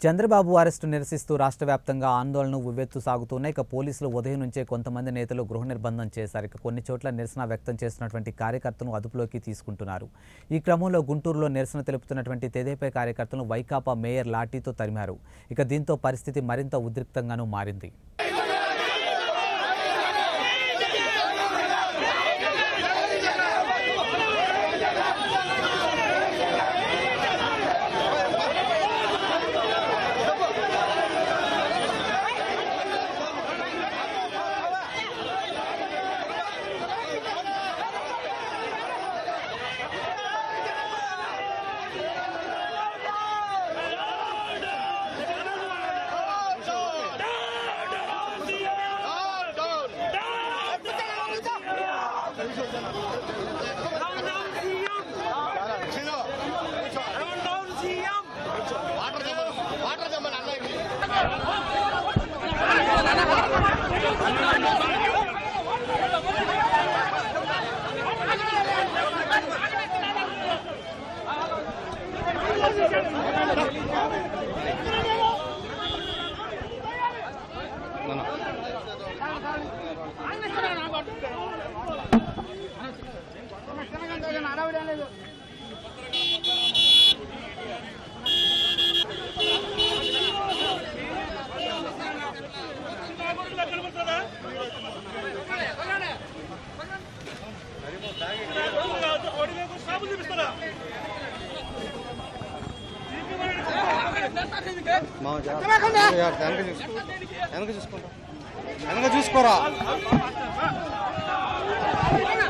Chandrababu arrest నిరసిస్తూ రాష్ట్ర వ్యాప్తంగా ఆందోళనలు ఉవ్వెత్తు సాగుతున్నాయి ఇక పోలీసులు ఉదయం నుంచే కొంతమంది నేతలు గృహ నిర్బంధం చేశారు ఇక కొన్ని చోట్ల నిరసన వ్యక్తం చేస్తున్నటువంటి కార్యకర్తలను అదుపులోకి తీసుకుంటున్నారు ఈ క్రమంలో గుంటూరులో నిరసన తెలుపుతున్నటువంటి తెదేపై కార్యకర్తలను వైకాపా మేయర్ లాఠీతో తరిమారు ఇక దీంతో పరిస్థితి మరింత ఉద్రిక్తంగానూ మారింది మామ జాగ్రత్త. వెనక చూసుకో వెనక చూసుకుంటా వెనక చూసుకోరా